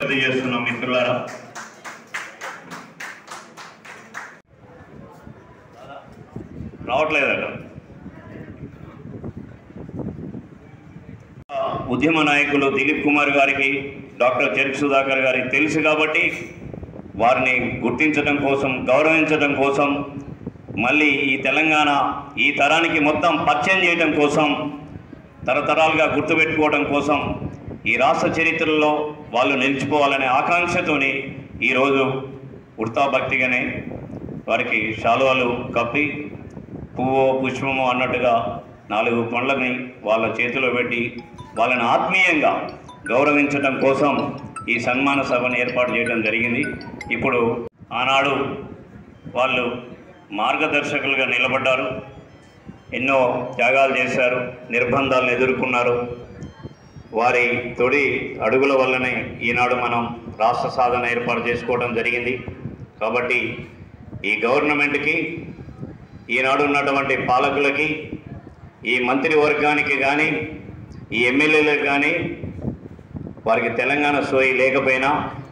విజ్ఞప్తి చేస్తున్నాం మిత్రులారా రావట్లేదట ఉద్యమ నాయకులు దిలీప్ కుమార్ గారికి డాక్టర్ చెరుకు సుధాకర్ గారికి తెలుసు కాబట్టి వారిని గుర్తించడం కోసం గౌరవించడం కోసం మళ్ళీ ఈ తెలంగాణ ఈ తరానికి మొత్తం పరిచయం చేయడం కోసం తరతరాలుగా గుర్తుపెట్టుకోవడం కోసం ఈ రాష్ట్ర చరిత్రలో వాళ్ళు నిలిచిపోవాలనే ఆకాంక్షతోని ఈరోజు వృత్తాభక్తిగానే వారికి శాలువాలు కప్పి పువ్వు పుష్పము అన్నట్టుగా నాలుగు పండ్లని వాళ్ళ చేతిలో పెట్టి వాళ్ళని ఆత్మీయంగా గౌరవించడం కోసం ఈ సన్మాన సభను ఏర్పాటు చేయడం జరిగింది ఇప్పుడు ఆనాడు వాళ్ళు మార్గదర్శకులుగా నిలబడ్డారు ఎన్నో త్యాగాలు చేశారు నిర్బంధాలను ఎదుర్కొన్నారు వారి తొడి అడుగుల వల్లనే ఈనాడు మనం రాష్ట్ర సాధన ఏర్పాటు చేసుకోవడం జరిగింది కాబట్టి ఈ గవర్నమెంట్కి ఈనాడు ఉన్నటువంటి పాలకులకి ఈ మంత్రివర్గానికి కానీ ఈ ఎమ్మెల్యేలకు కానీ వారికి తెలంగాణ సోయి లేకపోయినా